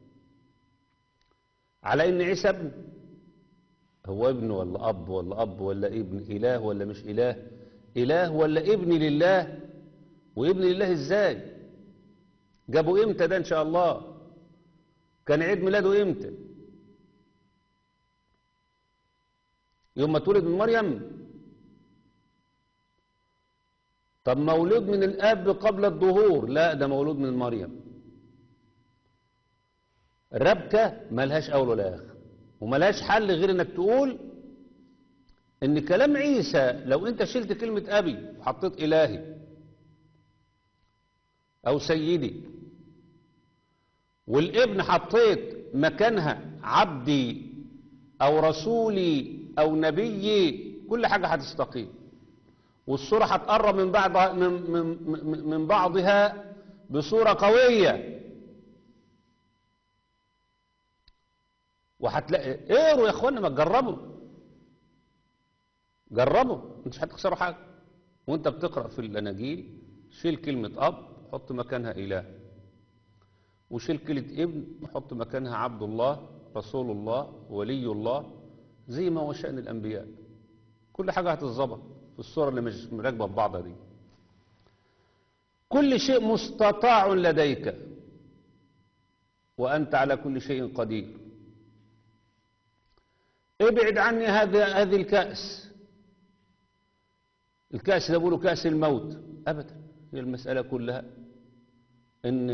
على ان عيسى ابن هو ابن ولا اب ولا اب ولا ابن اله ولا مش اله اله ولا ابن لله وابن لله ازاي جابوا امتى ده ان شاء الله كان عيد ميلاده امتى يوم ما اتولد من مريم طب مولود من الاب قبل الظهور لا ده مولود من مريم ربكة ملهاش اول ولا اخر وملهاش حل غير انك تقول ان كلام عيسى لو انت شلت كلمة ابي وحطيت الهي او سيدي والابن حطيت مكانها عبدي او رسولي او نبيي كل حاجة هتستقيم والصورة هتقرب من بعضها من, من, من, من بعضها بصورة قوية وهتلاقي اقروا يا اخوانا ما تجربوا جربوا انت مش هتخسروا حاجة وانت بتقرأ في الاناجيل شيل كلمة اب حط مكانها اله وشيل كلمة ابن وحط مكانها عبد الله رسول الله ولي الله زي ما هو شأن الانبياء كل حاجة هتتظبط في الصورة اللي مش راكبة ببعضها دي كل شيء مستطاع لديك وأنت على كل شيء قدير ابعد عني هذا هذه الكأس الكأس ده بيقولوا كأس الموت أبدا هي المسألة كلها إن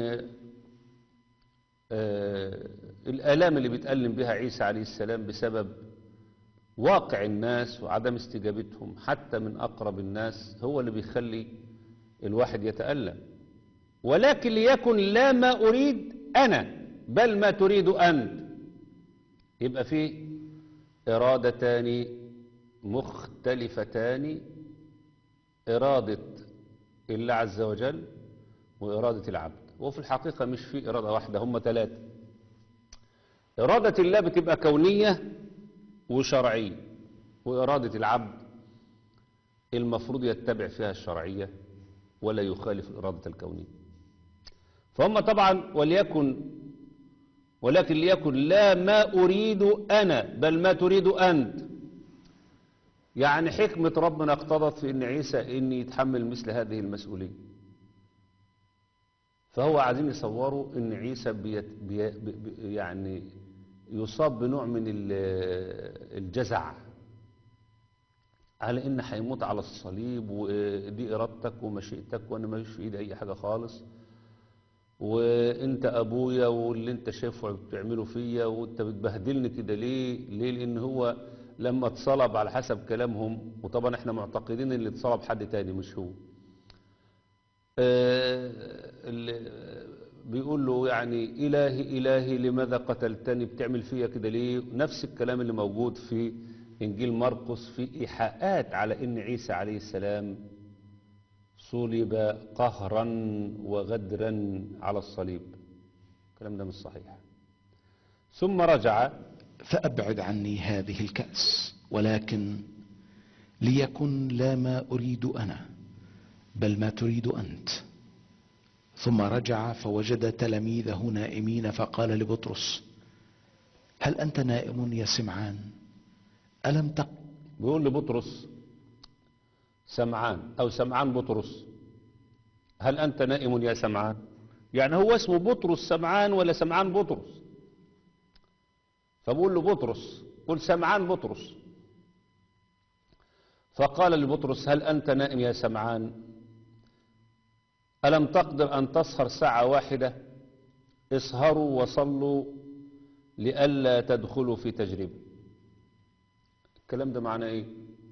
آه الآلام اللي بيتألم بها عيسى عليه السلام بسبب واقع الناس وعدم استجابتهم حتى من أقرب الناس هو اللي بيخلي الواحد يتألم ولكن ليكن لا ما أريد أنا بل ما تريد أنت يبقى فيه إرادتان مختلفتان إرادة الله عز وجل وإرادة العبد وفي الحقيقة مش في إرادة واحدة هم ثلاثة إرادة الله بتبقى كونية وشرعية وإرادة العبد المفروض يتبع فيها الشرعية ولا يخالف الإرادة الكونية فهم طبعا وليكن ولكن ليكن لا ما أريد أنا بل ما تريد أنت يعني حكمة ربنا اقتضت في أن عيسى أن يتحمل مثل هذه المسؤولية فهو عايزين يصوروا أن عيسى بيت بي بي يعني يصاب بنوع من الجزع على ان هيموت على الصليب ودي ارادتك ومشيئتك وانا ماليش في ايدي اي حاجه خالص وانت ابويا واللي انت شايفه بتعمله فيا وانت بتبهدلني كده ليه ليه لان هو لما اتصلب على حسب كلامهم وطبعا احنا معتقدين اللي اتصلب حد تاني مش هو آه، اللي بيقول له يعني إلهي إلهي لماذا قتلتني بتعمل فيا كده ليه نفس الكلام اللي موجود في إنجيل مرقس في إيحاءات على إن عيسى عليه السلام صلب قهرا وغدرا على الصليب الكلام ده مش صحيح ثم رجع فأبعد عني هذه الكأس ولكن ليكن لا ما أريد أنا بل ما تريد أنت ثم رجع فوجد تلاميذه نائمين فقال لبطرس هل أنت نائم يا سمعان ألم تق بيقول لبطرس سمعان أو سمعان بطرس هل أنت نائم يا سمعان يعني هو اسمه بطرس سمعان ولا سمعان بطرس فبقول له بطرس قل سمعان بطرس فقال لبطرس هل أنت نائم يا سمعان ألم تقدر أن تسهر ساعة واحدة اسهروا وصلوا لئلا تدخلوا في تجربة الكلام ده معناه ايه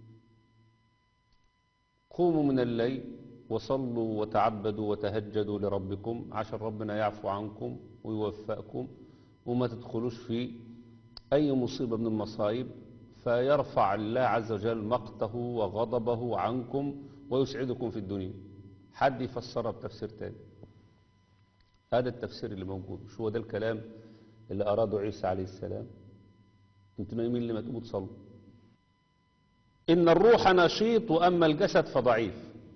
قوموا من الليل وصلوا وتعبدوا وتهجدوا لربكم عشان ربنا يعفو عنكم ويوفقكم وما تدخلوش في أي مصيبة من المصايب فيرفع الله عز وجل مقته وغضبه عنكم ويسعدكم في الدنيا حد يفسرها بتفسير تاني هذا التفسير اللي موجود مش هو ده الكلام اللي أراده عيسى عليه السلام انتوا نايمين لما تقوموا تصلوا إن الروح نشيط وأما الجسد فضعيف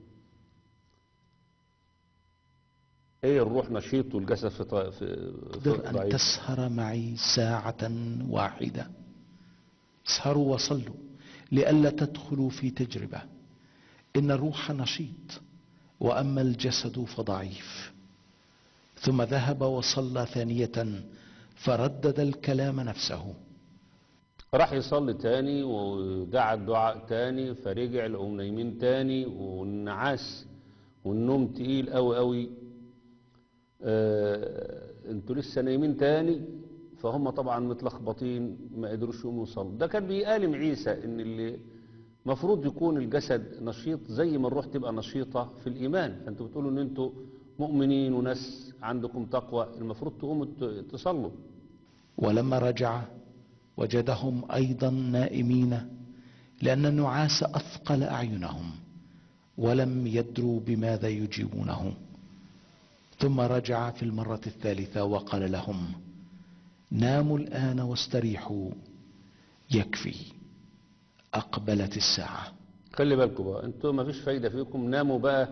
ايه الروح نشيط والجسد في, ط- في, في قدر أن ضعيف تسهر معي ساعة واحدة اسهروا وصلوا لئلا تدخلوا في تجربة إن الروح نشيط وأما الجسد فضعيف ثم ذهب وصلى ثانية فردد الكلام نفسه راح يصلي تاني ودعا الدعاء تاني فرجع لقوم نايمين تاني والنعاس والنوم تقيل قوي قوي آه انتوا لسه نايمين تاني فهم طبعا متلخبطين ما قدروش يقوموا يصلوا ده كان بيقالم عيسى ان اللي مفروض يكون الجسد نشيط زي ما الروح تبقى نشيطة في الإيمان فانتوا بتقولوا ان انتوا مؤمنين وناس عندكم تقوى المفروض تقوموا ت- تصلوا ولما رجع وجدهم أيضا نائمين لأن النعاس أثقل أعينهم ولم يدروا بماذا يجيبونه ثم رجع في المرة الثالثة وقال لهم ناموا الآن واستريحوا يكفي أقبلت الساعة خلي بالكم بقى انتوا ما فيش فايدة فيكم ناموا بقى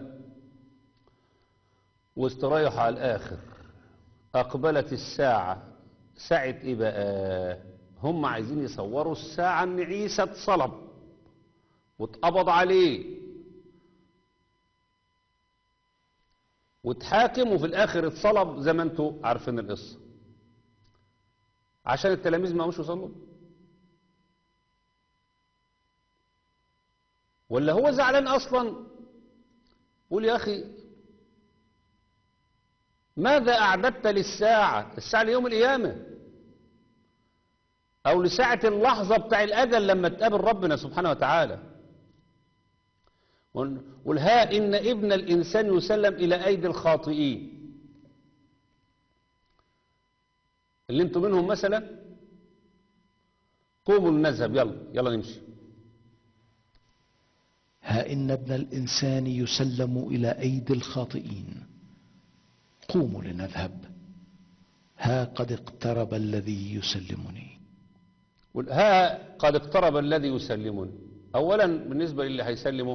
واستريحوا على الآخر أقبلت الساعة ساعة إيه بقى هم عايزين يصوروا الساعة إن عيسى اتصلب واتقبض عليه واتحاكم وفي الآخر اتصلب زي ما انتوا عارفين القصة عشان التلاميذ ما قاموش يصلوا ولا هو زعلان اصلا قول يا اخي ماذا اعددت للساعة الساعة ليوم القيامة او لساعة اللحظة بتاع الاجل لما تقابل ربنا سبحانه وتعالى قل ها ان ابن الانسان يسلم الى ايدي الخاطئين اللي انتم منهم مثلا قوموا نذهب يلا يلا نمشي ها إن ابن الإنسان يسلم إلى أيدي الخاطئين قوموا لنذهب ها قد اقترب الذي يسلمني قل ها قد اقترب الذي يسلمني اولا بالنسبة للي هيسلمه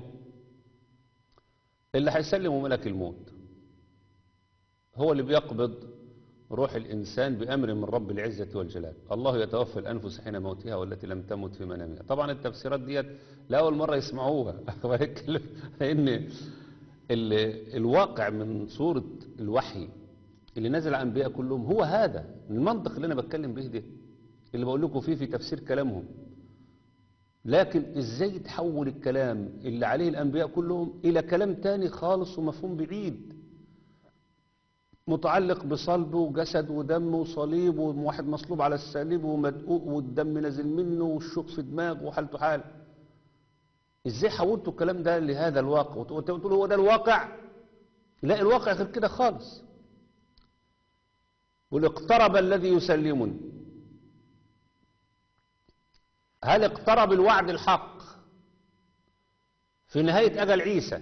اللي هيسلمه ملك الموت هو اللي بيقبض روح الإنسان بأمر من رب العزة والجلال الله يتوفى الأنفس حين موتها والتي لم تمت في منامها طبعا التفسيرات ديت لأول مرة يسمعوها لأن ال- الواقع من سورة الوحي اللي نزل على الأنبياء كلهم هو هذا المنطق اللي أنا بتكلم به ده اللي بقول لكم فيه في تفسير كلامهم لكن ازاي تحول الكلام اللي عليه الأنبياء كلهم إلى كلام تاني خالص ومفهوم بعيد متعلق بصلب وجسد ودم وصليب وواحد مصلوب على الصليب ومدقوق والدم نازل منه والشوك في دماغه وحالته حال ازاي حولتوا الكلام ده لهذا الواقع وتقول هو ده الواقع لا الواقع غير كده خالص قل اقترب الذي يسلمني هل اقترب الوعد الحق في نهاية أجل عيسى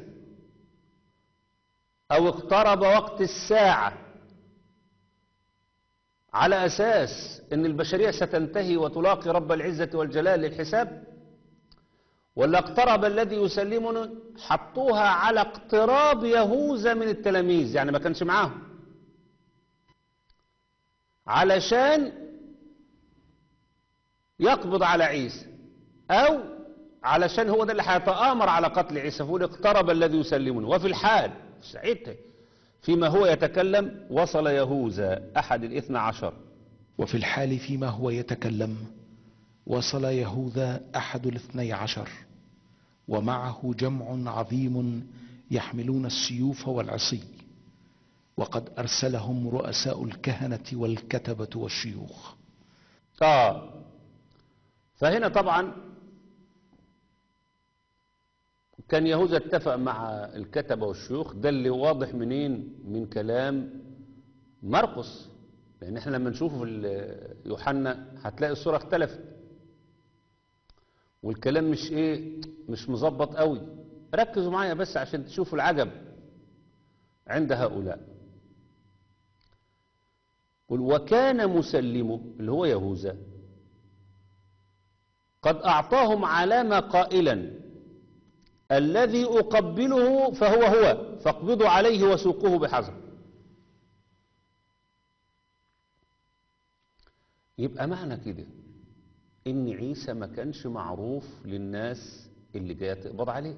أو اقترب وقت الساعة على أساس أن البشرية ستنتهي وتلاقي رب العزة والجلال للحساب ولا اقترب الذي يسلمنا حطوها على اقتراب يهوذا من التلاميذ يعني ما كانش معاهم علشان يقبض على عيسى او علشان هو ده اللي هيتآمر على قتل عيسى فقول اقترب الذي يسلمني وفي الحال ساعتها فيما هو يتكلم وصل يهوذا احد الاثنى عشر وفي الحال فيما هو يتكلم وصل يهوذا أحد الاثني عشر ومعه جمع عظيم يحملون السيوف والعصي وقد أرسلهم رؤساء الكهنة والكتبة والشيوخ اه فهنا طبعا كان يهوذا اتفق مع الكتبة والشيوخ ده اللي واضح منين من كلام مرقس لان احنا لما نشوفه في ال- يوحنا هتلاقي الصورة اختلفت والكلام مش ايه مش مظبط قوي ركزوا معايا بس عشان تشوفوا العجب عند هؤلاء قل وكان مسلمه اللي هو يهوذا قد أعطاهم علامة قائلا الذي أقبله فهو هو فاقبضوا عليه وسوقوه بحذر يبقى معنى كده ان عيسى ما كانش معروف للناس اللي جايه تقبض عليه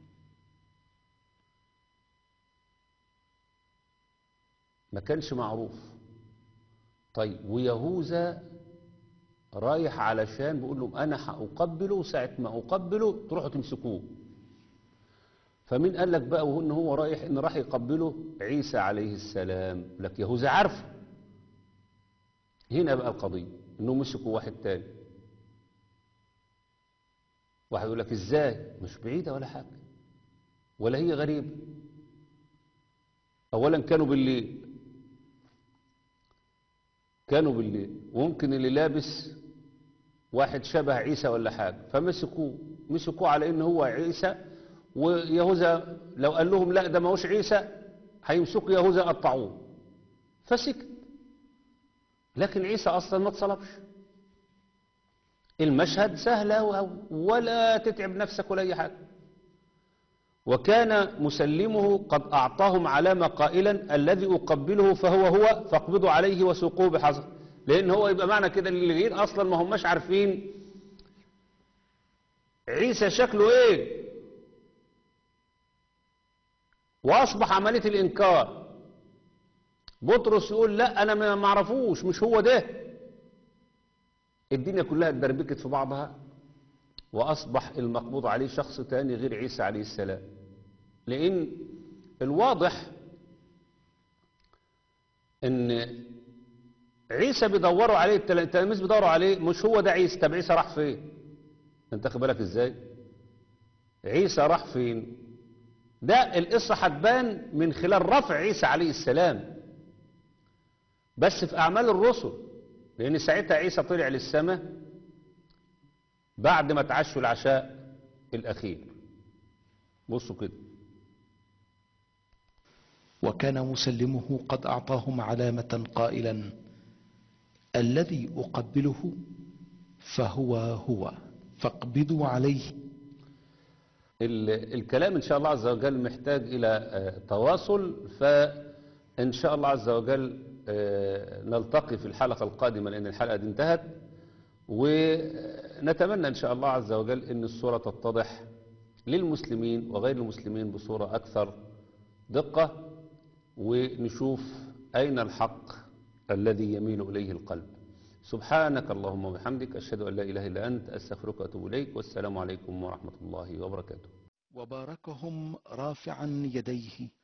ما كانش معروف طيب ويهوذا رايح علشان بيقول لهم انا هأقبله ساعة ما أقبله تروحوا تمسكوه فمين قال لك بقى وهو ان هو رايح ان راح يقبله عيسى عليه السلام لك يهوذا عارفه هنا بقى القضية انه مسكوا واحد تاني واحد يقول لك ازاي مش بعيدة ولا حاجة ولا هي غريبة اولا كانوا بالليل كانوا بالليل وممكن اللي لابس واحد شبه عيسى ولا حاجة فمسكوه مسكوه على ان هو عيسى ويهوذا لو قال لهم لا ده ما هوش عيسى هيمسكوا يهوذا قطعوه فسكت لكن عيسى اصلا ما اتصلبش المشهد سهل أو ولا تتعب نفسك ولا اي حاجه وكان مسلمه قد اعطاهم علامه قائلا الذي اقبله فهو هو فاقبضوا عليه وسوقوه بحذر لان هو يبقى معنى كده اللي جايين اصلا ما هماش عارفين عيسى شكله ايه واصبح عمليه الانكار بطرس يقول لا انا ما معرفوش مش هو ده الدنيا كلها اتدربكت في بعضها واصبح المقبوض عليه شخص تاني غير عيسى عليه السلام لان الواضح ان عيسى بيدوروا عليه التل- التلاميذ بيدوروا عليه مش هو ده عيسى طب عيسى راح فين انت خد بالك ازاي عيسى راح فين ده القصه هتبان من خلال رفع عيسى عليه السلام بس في اعمال الرسل لان ساعتها عيسى طلع للسماء بعد ما تعشوا العشاء الاخير بصوا كده وكان مسلمه قد أعطاهم علامة قائلا الذي أقبله فهو هو فاقبضوا عليه ال- الكلام إن شاء الله عز وجل محتاج إلى آه، تواصل فإن شاء الله عز وجل آه، نلتقي في الحلقة القادمة لأن الحلقة دي انتهت ونتمنى إن شاء الله عز وجل أن الصورة تتضح للمسلمين وغير المسلمين بصورة أكثر دقة ونشوف أين الحق الذي يميل إليه القلب سبحانك اللهم وبحمدك أشهد أن لا إله إلا أنت أستغفرك وأتوب إليك والسلام عليكم ورحمة الله وبركاته وباركهم رافعا يديه